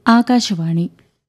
ആകാശവാണി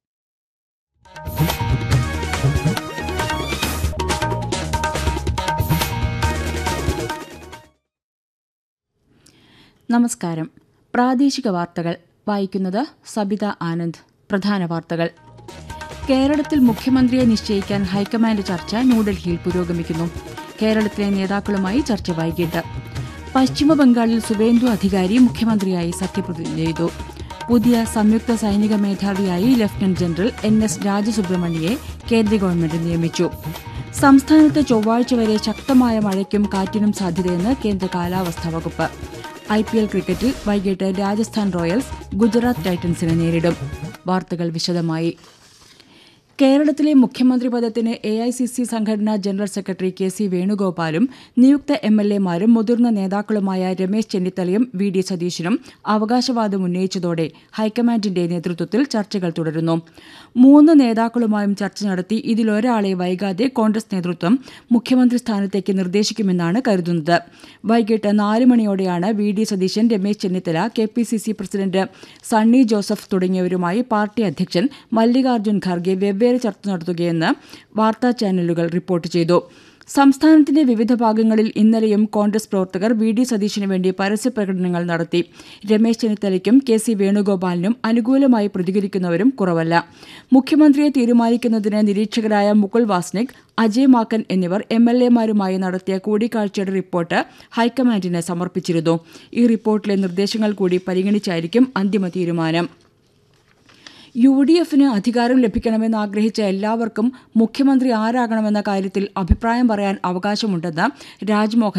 നമസ്കാരം പ്രാദേശിക വാർത്തകൾ വായിക്കുന്നത് സബിത ആനന്ദ് പ്രധാന വാർത്തകൾ കേരളത്തിൽ മുഖ്യമന്ത്രിയെ നിശ്ചയിക്കാൻ ഹൈക്കമാൻഡ് ചർച്ച ന്യൂഡൽഹിയിൽ പുരോഗമിക്കുന്നു കേരളത്തിലെ നേതാക്കളുമായി ചർച്ച വൈകിട്ട് പശ്ചിമബംഗാളിൽ സുവേന്ദു അധികാരി മുഖ്യമന്ത്രിയായി സത്യപ്രതിജ്ഞ ചെയ്തു പുതിയ സംയുക്ത സൈനിക മേധാവിയായി ലഫ്റ്റനന്റ് ജനറൽ എൻ എസ് രാജസുബ്രഹ്മണ്യയെ കേന്ദ്ര ഗവൺമെന്റ് നിയമിച്ചു സംസ്ഥാനത്ത് ചൊവ്വാഴ്ച വരെ ശക്തമായ മഴയ്ക്കും കാറ്റിനും സാധ്യതയെന്ന് കേന്ദ്ര കാലാവസ്ഥാ വകുപ്പ് ഐ പി എൽ ക്രിക്കറ്റിൽ വൈകിട്ട് രാജസ്ഥാൻ റോയൽസ് ഗുജറാത്ത് ടൈറ്റൻസിനെ നേരിടും വാർത്തകൾ വിശദമായി കേരളത്തിലെ മുഖ്യമന്ത്രി പദത്തിന് എ ഐ സി സി സംഘടനാ ജനറൽ സെക്രട്ടറി കെ സി വേണുഗോപാലും നിയുക്ത എം എൽ എമാരും മുതിർന്ന നേതാക്കളുമായ രമേശ് ചെന്നിത്തലയും വി ഡി സതീശനും അവകാശവാദം ഉന്നയിച്ചതോടെ ഹൈക്കമാൻഡിന്റെ നേതൃത്വത്തിൽ ചർച്ചകൾ തുടരുന്നു മൂന്ന് നേതാക്കളുമായും ചർച്ച നടത്തി ഇതിലൊരാളെ വൈകാതെ കോൺഗ്രസ് നേതൃത്വം മുഖ്യമന്ത്രി സ്ഥാനത്തേക്ക് നിർദ്ദേശിക്കുമെന്നാണ് കരുതുന്നത് വൈകിട്ട് നാല് മണിയോടെയാണ് V D Satheesan Ramesh Chennithala K P C C president Sunny Joseph തുടങ്ങിയവരുമായി പാർട്ടി അധ്യക്ഷൻ മല്ലികാർജ്ജുൻ ഖാർഗെ വെവ്വേറെ ചർച്ച നടത്തുകയെന്ന് വാർത്താ ചാനലുകൾ റിപ്പോർട്ട് ചെയ്തു സംസ്ഥാനത്തിന്റെ വിവിധ ഭാഗങ്ങളിൽ ഇന്നലെയും കോൺഗ്രസ് പ്രവർത്തകർ വി ഡി സതീശിനു വേണ്ടി പരസ്യപ്രകടനങ്ങൾ നടത്തി രമേശ് ചെന്നിത്തലയ്ക്കും കെ സി വേണുഗോപാലിനും അനുകൂലമായി പ്രതികരിക്കുന്നവരും കുറവല്ല മുഖ്യമന്ത്രിയെ തീരുമാനിക്കുന്നതിന് നിരീക്ഷകരായ മുകുൾ വാസ്നിക് അജയ് മാക്കൻ എന്നിവർ എം എൽ എമാരുമായി നടത്തിയ കൂടിക്കാഴ്ചയുടെ റിപ്പോർട്ട് ഹൈക്കമാൻഡിന് സമർപ്പിച്ചിരുന്നു ഈ റിപ്പോർട്ടിലെ നിർദ്ദേശങ്ങൾ കൂടി പരിഗണിച്ചായിരിക്കും അന്തിമ തീരുമാനം യു ഡി എഫിന് അധികാരം ലഭിക്കണമെന്ന് ആഗ്രഹിച്ച എല്ലാവർക്കും മുഖ്യമന്ത്രി ആരാകണമെന്ന കാര്യത്തിൽ അഭിപ്രായം പറയാൻ അവകാശമുണ്ടെന്ന് രാജ്മോഹൻ